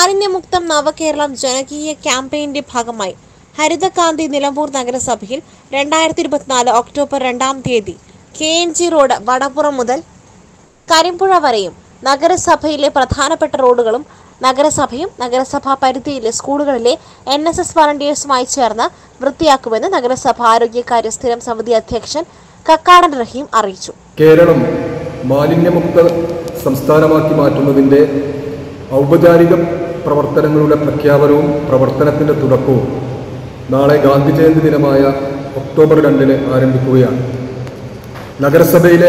മാലിന്യമുക്തം നവകേരളം ജനകീയ ക്യാമ്പയിന്റെ ഭാഗമായി ഹരിതകാന്തി നിലമ്പൂർ നഗരസഭയിൽ രണ്ടായിരത്തി ഇരുപത്തിനാല് ഒക്ടോബർ രണ്ടാം തീയതി K N G road Vadappuram മുതൽ കരിമ്പുഴ വരെയും നഗരസഭയിലെ പ്രധാനപ്പെട്ട റോഡുകളും നഗരസഭയും നഗരസഭാ പരിധിയിലെ സ്കൂളുകളിലെ എൻ എസ് എസ് വളണ്ടിയേഴ്സുമായി ചേർന്ന് വൃത്തിയാക്കുമെന്ന് നഗരസഭ ആരോഗ്യകാര്യ സ്ഥിരം സമിതി അധ്യക്ഷൻ കക്കാടൻ റഹീം അറിയിച്ചു കേരളം മാലിന്യമുക്ത സംസ്ഥാനമാക്കി മാറ്റുന്നതിൻ്റെ ഔപചാരിക പ്രവർത്തനങ്ങളുടെ പ്രഖ്യാപനവും പ്രവർത്തനത്തിൻ്റെ തുടക്കവും നാളെ ഗാന്ധി ജയന്തി ദിനമായ ഒക്ടോബർ രണ്ടിന് ആരംഭിക്കുകയാണ് നഗരസഭയിലെ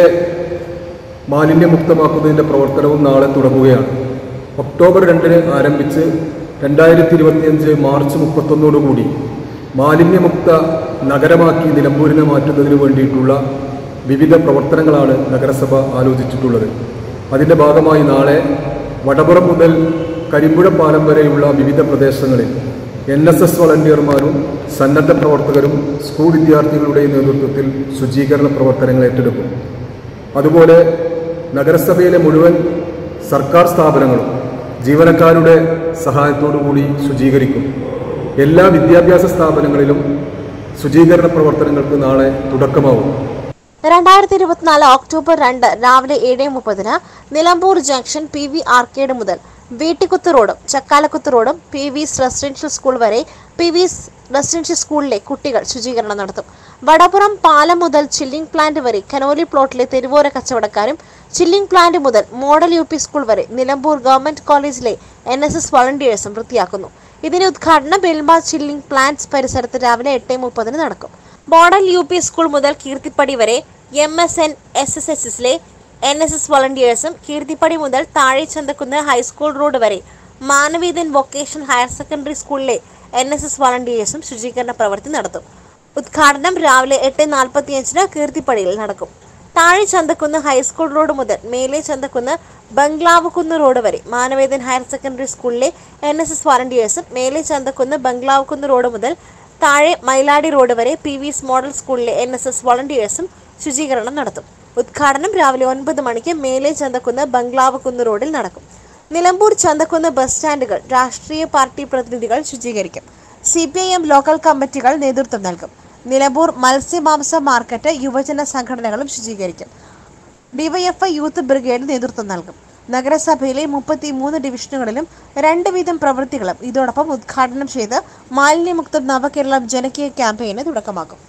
മാലിന്യമുക്തമാക്കുന്നതിൻ്റെ പ്രവർത്തനവും നാളെ തുടങ്ങുകയാണ് ഒക്ടോബർ രണ്ടിന് ആരംഭിച്ച് രണ്ടായിരത്തി ഇരുപത്തിയഞ്ച് മാർച്ച് മുപ്പത്തൊന്നോടുകൂടി മാലിന്യമുക്ത നഗരമാക്കി നിലമ്പൂരിനെ മാറ്റുന്നതിന് വേണ്ടിയിട്ടുള്ള വിവിധ പ്രവർത്തനങ്ങളാണ് നഗരസഭ ആലോചിച്ചിട്ടുള്ളത് അതിൻ്റെ ഭാഗമായി നാളെ വടപുറം മുതൽ കരിമ്പുഴ പാലം വരെയുള്ള വിവിധ പ്രദേശങ്ങളിൽ എൻ എസ് എസ് വളണ്ടിയർമാരും സന്നദ്ധ പ്രവർത്തകരും സ്കൂൾ വിദ്യാർത്ഥികളുടെയും നേതൃത്വത്തിൽ ശുചീകരണ പ്രവർത്തനങ്ങൾ ഏറ്റെടുക്കും അതുപോലെ നഗരസഭയിലെ മുഴുവൻ സർക്കാർ സ്ഥാപനങ്ങളും ജീവനക്കാരുടെ സഹായത്തോടുകൂടി ശുചീകരിക്കും എല്ലാ വിദ്യാഭ്യാസ സ്ഥാപനങ്ങളിലും ശുചീകരണ പ്രവർത്തനങ്ങൾക്ക് നാളെ തുടക്കമാവും രണ്ടായിരത്തി ഇരുപത്തിനാല് ഒക്ടോബർ രണ്ട് രാവിലെ ഏഴ് മുപ്പതിന് Nilambur junction P V arcade മുതൽ വീട്ടിക്കുത്ത് റോഡും ചക്കാലക്കുത്ത് റോഡും പി വിസ് റെസിഡൻഷ്യൽ സ്കൂൾ വരെ പി വിസ് റെസിഡൻഷ്യൽ സ്കൂളിലെ കുട്ടികൾ ശുചീകരണം നടത്തും വടപുറം പാലം മുതൽ ചില്ലിംഗ് പ്ലാന്റ് വരെ കനോലി പ്ലോട്ടിലെ തെരുവോര കച്ചവടക്കാരും ചില്ലിംഗ് പ്ലാന്റ് മുതൽ മോഡൽ യു പി സ്കൂൾ വരെ നിലമ്പൂർ ഗവൺമെന്റ് കോളേജിലെ എൻ എസ് എസ് വളണ്ടിയേഴ്സും വൃത്തിയാക്കുന്നു ഇതിന്റെ ഉദ്ഘാടനം ബെൽമ ചില്ലിംഗ് പ്ലാന്റ്സ് പരിസരത്ത് രാവിലെ എട്ട് മുപ്പതിന് നടക്കും മോഡൽ യു പി സ്കൂൾ മുതൽ കീർത്തിപ്പടി വരെ M S N S S S എസിലെ എൻ എസ് എസ് വളണ്ടിയേഴ്സും കീർത്തിപ്പടി മുതൽ താഴെ ചന്തക്കുന്ന് ഹൈസ്കൂൾ റോഡ് വരെ മാനവീതൻ വൊക്കേഷണൽ ഹയർ സെക്കൻഡറി സ്കൂളിലെ എൻ എസ് എസ് വളണ്ടിയേഴ്സും ശുചീകരണ പ്രവൃത്തി നടത്തും ഉദ്ഘാടനം രാവിലെ എട്ട് നാൽപ്പത്തിയഞ്ചിന് കീർത്തിപ്പടിയിൽ നടക്കും താഴെ ചന്തക്കുന്ന് ഹൈസ്കൂൾ റോഡ് മുതൽ മേലെ ചന്തക്കുന്ന് ബംഗ്ലാവുകുന്ന് റോഡ് വരെ മാനവേദൻ ഹയർ സെക്കൻഡറി സ്കൂളിലെ എൻ എസ് എസ് വളണ്ടിയേഴ്സും മേലെ ചന്തക്കുന്ന് ബംഗ്ലാവുകുന്ന് റോഡ് മുതൽ താഴെ മൈലാടി റോഡ് വരെ പി വിസ് മോഡൽ സ്കൂളിലെ എൻ എസ് എസ് വളണ്ടിയേഴ്സും ശുചീകരണം നടത്തും ഉദ്ഘാടനം രാവിലെ ഒൻപത് മണിക്ക് മേലെ ചന്തക്കുന്ന് ബംഗ്ലാവുകുന്ന് റോഡിൽ നടക്കും നിലമ്പൂർ ചന്തക്കുന്ന് ബസ് സ്റ്റാൻഡുകൾ രാഷ്ട്രീയ പാർട്ടി പ്രതിനിധികൾ ശുചീകരിക്കും C P I M local കമ്മിറ്റികൾ നേതൃത്വം നൽകും നിലമ്പൂർ മത്സ്യമാംസ മാർക്കറ്റ് യുവജന സംഘടനകളും ശുചീകരിക്കും ഡിവൈഎഫ്ഐ യൂത്ത് ബ്രിഗേഡ് നേതൃത്വം നൽകും നഗരസഭയിലെ മുപ്പത്തി മൂന്ന് ഡിവിഷനുകളിലും രണ്ട് വീതം പ്രവൃത്തികളും ഇതോടൊപ്പം ഉദ്ഘാടനം ചെയ്ത് മാലിന്യമുക്തം നവകേരളം ജനകീയ ക്യാമ്പയിന് തുടക്കമാക്കും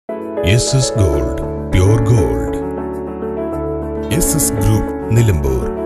S S gold pure gold S S group Nilambur